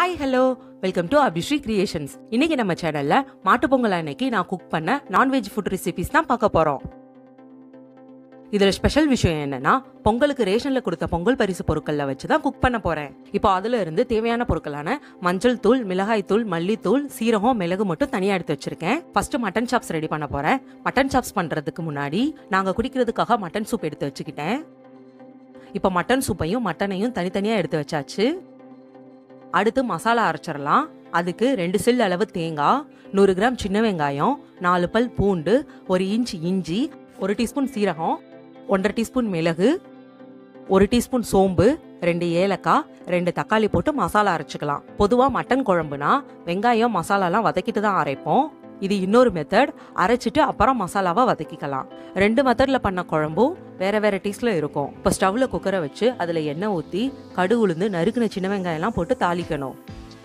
hi hello welcome to Abhishree creations இன்னைக்கு நம்ம சேனல்ல மாட்டு பொங்கல் அன்னைக்கு நான் குக் பண்ண நான்வெஜ் ஃபுட் ரெசிபிஸ் தான் பார்க்க போறோம் இதுல ஸ்பெஷல் விஷயம் என்னன்னா பொங்கலுக்கு ரேஷன்ல கொடுத்த பொங்கல் பரிசு பொருட்கள்ல வச்சு தான் குக் பண்ண போறேன் இப்போ அதுல இருந்து தேவையான பொருட்களான மஞ்சள் தூள் மிளகாய் தூள் மல்லித்தூள் சீரகம் மிளகு மட்டும் தனியா எடுத்து வச்சிருக்கேன் ஃபர்ஸ்ட் மட்டன் சாப்ஸ் ரெடி பண்ண போறேன் மட்டன் சாப்ஸ் பண்றதுக்கு முன்னாடி நாங்க குடிக்கிறதுக்காக மட்டன் சூப் எடுத்து வச்சுக்கிட்டேன் இப்போ மட்டன் சூப்பையும் மட்டனையும் தனித்தனியா எடுத்து வச்சாச்சு அடுத்து மசாலா அரைச்சிடலாம் அதுக்கு ரெண்டு சில் அளவு தேங்காய் நூறு கிராம் சின்ன வெங்காயம் நாலு பல் பூண்டு ஒரு இன்ச் இஞ்சி ஒரு டீஸ்பூன் சீரகம் ஒன்றரை டீஸ்பூன் மிளகு ஒரு டீஸ்பூன் சோம்பு ரெண்டு ஏலக்காய் ரெண்டு தக்காளி போட்டு மசாலா அரைச்சிக்கலாம் பொதுவாக மட்டன் குழம்புனா வெங்காயம் மசாலாலாம் வதக்கிட்டு தான் அரைப்போம் இது இன்னொரு மெத்தட் அரைச்சிட்டு அப்புறம் மசாலாவை வதக்கிக்கலாம் ரெண்டு மெத்தட்ல பண்ண குழம்பும் வேற வேற டேஸ்ட்ல இருக்கும் இப்போ ஸ்டவ்ல குக்கரை வச்சு அதுல எண்ணெய் ஊத்தி கடுகு உளுந்து நறுக்குன சின்ன வெங்காயம்லாம் போட்டு தாளிக்கணும்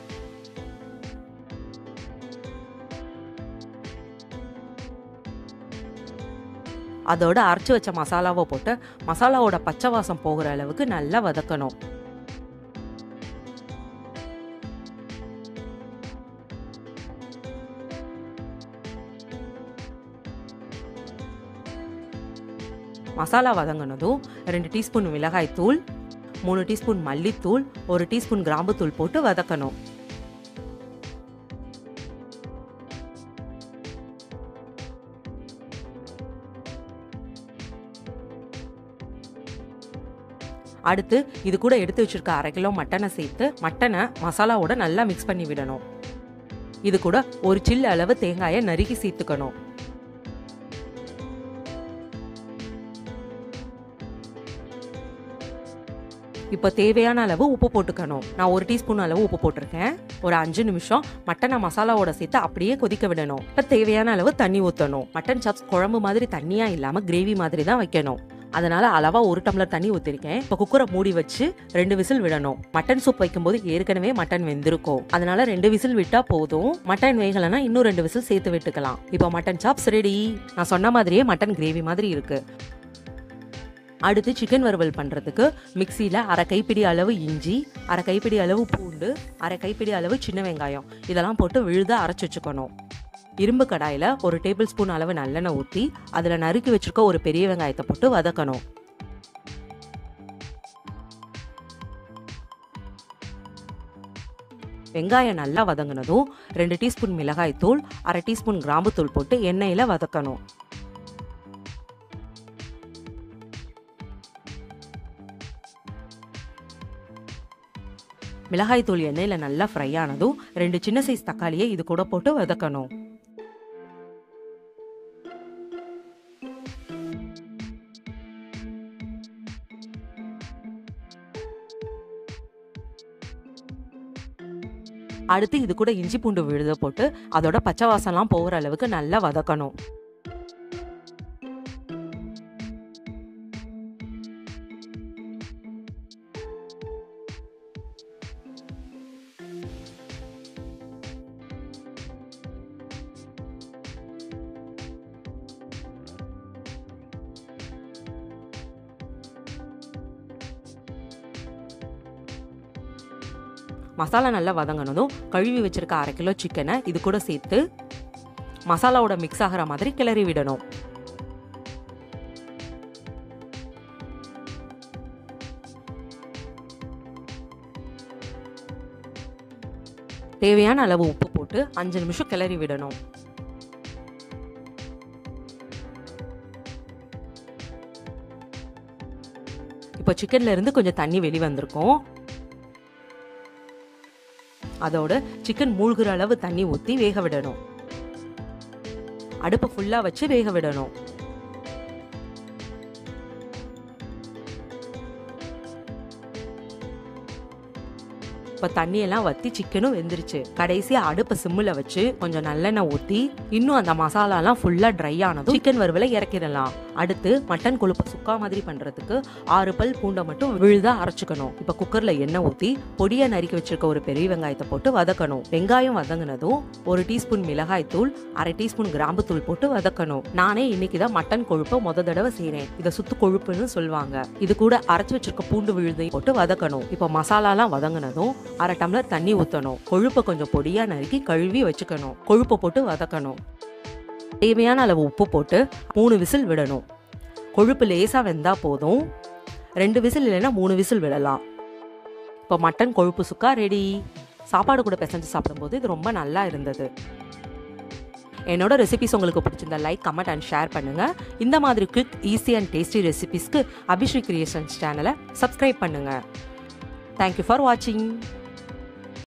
அதோட அரைச்சு வச்ச மசாலாவை போட்டு மசாலாவோட பச்சை வாசம் போகிற அளவுக்கு நல்லா வதக்கணும் மசாலா வதங்கினதும் ரெண்டு டீஸ்பூன் மிளகாய் தூள் மூணு டீஸ்பூன் மல்லித்தூள் ஒரு டீஸ்பூன் கிராம்பு தூள் போட்டு வதக்கணும் அடுத்து இது கூட எடுத்து வச்சிருக்க அரை கிலோ மட்டனை சேர்த்து மட்டனை மசாலாவோட நல்லா மிக்ஸ் பண்ணி விடணும் இது கூட ஒரு சில்லு அளவு தேங்காயை நறுக்கி சேர்த்துக்கணும் இப்போ தேவையான அளவு உப்பு போட்டுக்கணும் நான் ஒரு டீஸ்பூன் அளவு உப்பு போட்டிருக்கேன் ஒரு அஞ்சு நிமிஷம் மட்டனை மசாலாவோட சேர்த்து அப்படியே கொதிக்க விடணும் இப்போ தேவையான அளவு தண்ணி ஊற்றணும் மட்டன் சாப்ஸ் குழம்பு மாதிரி தண்ணியா இல்லாம கிரேவி மாதிரி தான் வைக்கணும் அதனால அளவா ஒரு டம்ளர் தண்ணி ஊத்திருக்கேன் இப்போ குக்கரை மூடி வச்சு ரெண்டு விசில் விடணும் மட்டன் சூப் வைக்கும்போது ஏற்கனவே மட்டன் வெந்திருக்கும் அதனால ரெண்டு விசில் விட்டா போதும் மட்டன் வேகலைன்னா இன்னும் ரெண்டு விசில் சேர்த்து விட்டுக்கலாம் இப்போ மட்டன் சாப்ஸ் ரெடி நான் சொன்ன மாதிரியே மட்டன் கிரேவி மாதிரி இருக்கு அடுத்து சிக்கன் வறுவல் பண்ணுறதுக்கு மிக்சியில் அரை கைப்பிடி அளவு இஞ்சி அரை கைப்பிடி அளவு பூண்டு அரை கைப்பிடி அளவு சின்ன வெங்காயம் இதெல்லாம் போட்டு விழுத அரைச்சி வச்சுக்கணும் இரும்பு கடாயில் ஒரு டேபிள் ஸ்பூன் அளவு நல்லெண்ணெய் ஊற்றி அதில் நறுக்கி வச்சிருக்க ஒரு பெரிய வெங்காயத்தை போட்டு வதக்கணும் வெங்காயம் நல்லா வதங்கினதும் ரெண்டு டீஸ்பூன் மிளகாய் தூள் அரை டீஸ்பூன் கிராம்பு தூள் போட்டு எண்ணெயில் வதக்கணும் மிளகாய் தூள் எண்ணெயில் நல்லா ஃப்ரை ஆனதும் ரெண்டு சின்ன சைஸ் தக்காளியை இது கூட போட்டு வதக்கணும் அடுத்து இது கூட இஞ்சி பூண்டு விழுத போட்டு அதோட பச்சை வாசம்லாம் போகிற அளவுக்கு நல்லா வதக்கணும் மசாலா நல்லா வதங்கினதும் கழுவி வச்சிருக்க அரை கிலோ சிக்கனை இது கூட சேர்த்து மசாலாவோட மிக்ஸ் ஆகிற மாதிரி கிளறி விடணும் தேவையான அளவு உப்பு போட்டு அஞ்சு நிமிஷம் கிளறி விடணும் இப்போ சிக்கன்ல இருந்து கொஞ்சம் தண்ணி வெளி வந்திருக்கும் அதோட சிக்கன் மூழ்கிற அளவு தண்ணி ஊற்றி வேக விடணும் அடுப்பை ஃபுல்லாக வச்சு வேக விடணும் இப்போ தண்ணியெல்லாம் வற்றி சிக்கனும் வெந்துருச்சு கடைசியாக அடுப்பை சிம்மில் வச்சு கொஞ்சம் நல்லெண்ணெய் ஊற்றி இன்னும் அந்த மசாலாலாம் ஃபுல்லாக ட்ரை ஆனதும் சிக்கன் வறுவலை இறக்கிடலாம் அடுத்து மட்டன் கொழுப்பு சுக்கா மாதிரி பண்ணுறதுக்கு ஆறு பல் பூண்டை மட்டும் விழுதா அரைச்சிக்கணும் இப்போ குக்கரில் எண்ணெய் ஊற்றி பொடியை நறுக்கி வச்சிருக்க ஒரு பெரிய வெங்காயத்தை போட்டு வதக்கணும் வெங்காயம் வதங்கினதும் ஒரு டீஸ்பூன் மிளகாய் தூள் அரை டீஸ்பூன் கிராம்பு தூள் போட்டு வதக்கணும் நானே இன்னைக்கு தான் மட்டன் கொழுப்பை முத தடவை செய்கிறேன் இதை சுத்து கொழுப்புன்னு சொல்லுவாங்க இது கூட அரைச்சி வச்சிருக்க பூண்டு விழுதை போட்டு வதக்கணும் இப்போ மசாலாலாம் வதங்கினதும் அரை டம்ளர் தண்ணி ஊற்றணும் கொழுப்பை கொஞ்சம் பொடியாக நறுக்கி கழுவி வச்சுக்கணும் கொழுப்பை போட்டு வதக்கணும் தேவையான அளவு உப்பு போட்டு மூணு விசில் விடணும் கொழுப்பு லேசாக வெந்தால் போதும் ரெண்டு விசில் இல்லைன்னா மூணு விசில் விடலாம் இப்போ மட்டன் கொழுப்பு சுக்கா ரெடி சாப்பாடு கூட பிசைஞ்சு சாப்பிடும்போது இது ரொம்ப நல்லா இருந்தது என்னோட ரெசிபிஸ் உங்களுக்கு பிடிச்சிருந்தா லைக் கமெண்ட் அண்ட் ஷேர் பண்ணுங்க இந்த மாதிரி குவிக் ஈஸி அண்ட் டேஸ்டி ரெசிபிஸ்க்கு அபிஷேக் கிரியேஷன்ஸ் சேனலை சப்ஸ்கிரைப் பண்ணுங்க தேங்க்யூ ஃபார் வாட்சிங்